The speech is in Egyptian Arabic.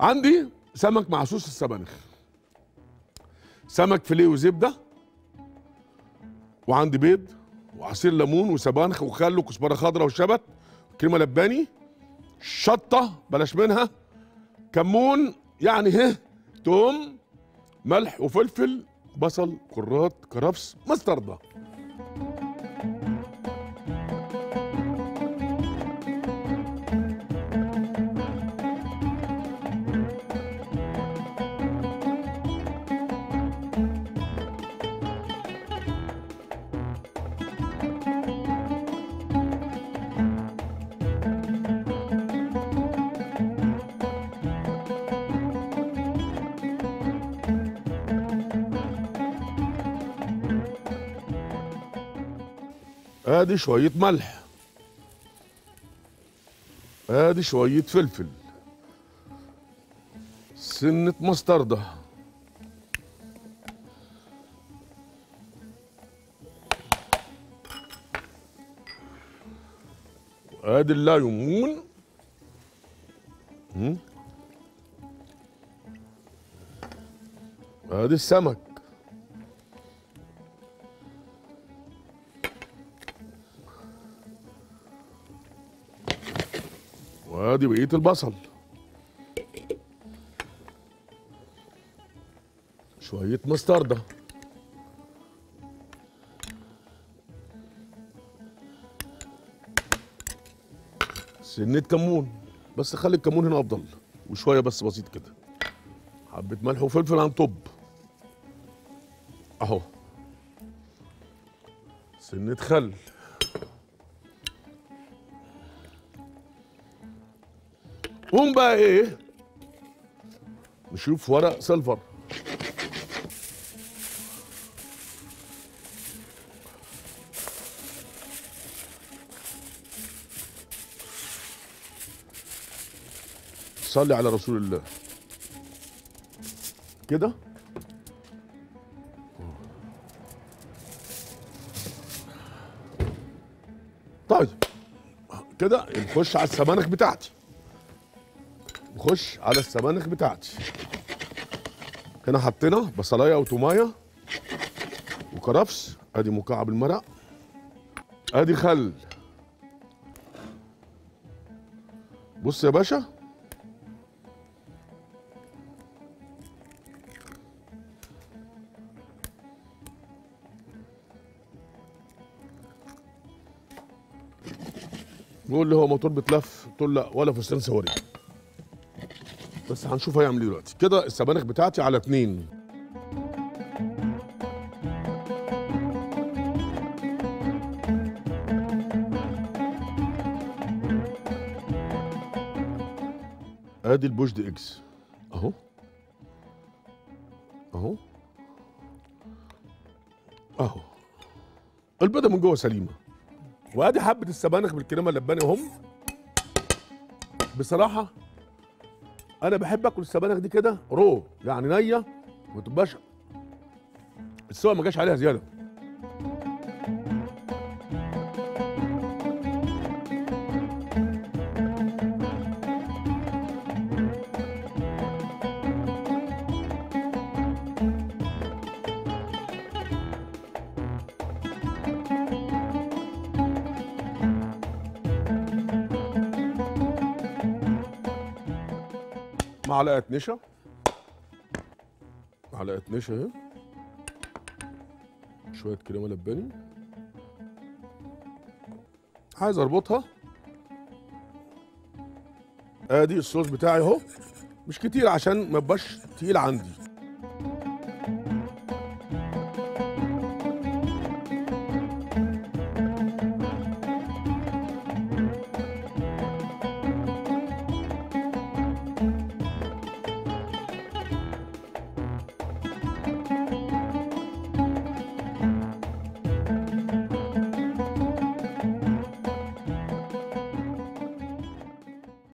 عندي سمك مع صوص السبانخ سمك فيليه وزبده وعندي بيض وعصير ليمون وسبانخ وخل وكزبره خضراء وشبت كريمه لباني شطه بلاش منها كمون يعني هه توم ملح وفلفل بصل كرات كرفس مستردة ادي شوية ملح ادي شوية فلفل سنة مستردة ادي الليمون مم. ادي السمك وادي بقيه البصل شويه مستردة سنة كمون بس خلي الكمون هنا افضل وشويه بس بسيط كده حبه ملح وفلفل عن طب اهو سنة خل قوم بقى ايه نشوف ورق سيلفر صلي على رسول الله كده طيب كده نخش على السبانخ بتاعتي نخش على السبانخ بتاعتي هنا حطينا بصلايه وتومايه وكرفس ادي مكعب المرق ادي خل بص يا باشا بيقول لي هو موتور بتلف قلت له لا ولا فستان سواري بس هنشوف هيعمل ايه دلوقتي كده السبانخ بتاعتي على اتنين ادي البوشد اكس اهو اهو اهو البيضه من جوه سليمه وادي حبه السبانخ بالكريمه اللباني اهم بصراحه انا بحب اكل السبانخ دي كده رو يعني نيه ما تبقاش السوا ما جاش عليها زياده معلقه نشا معلقه نشا اهي شويه كريمه لباني عايز اربطها ادي الصوص بتاعي اهو مش كتير عشان ما يبقاش تقيل عندي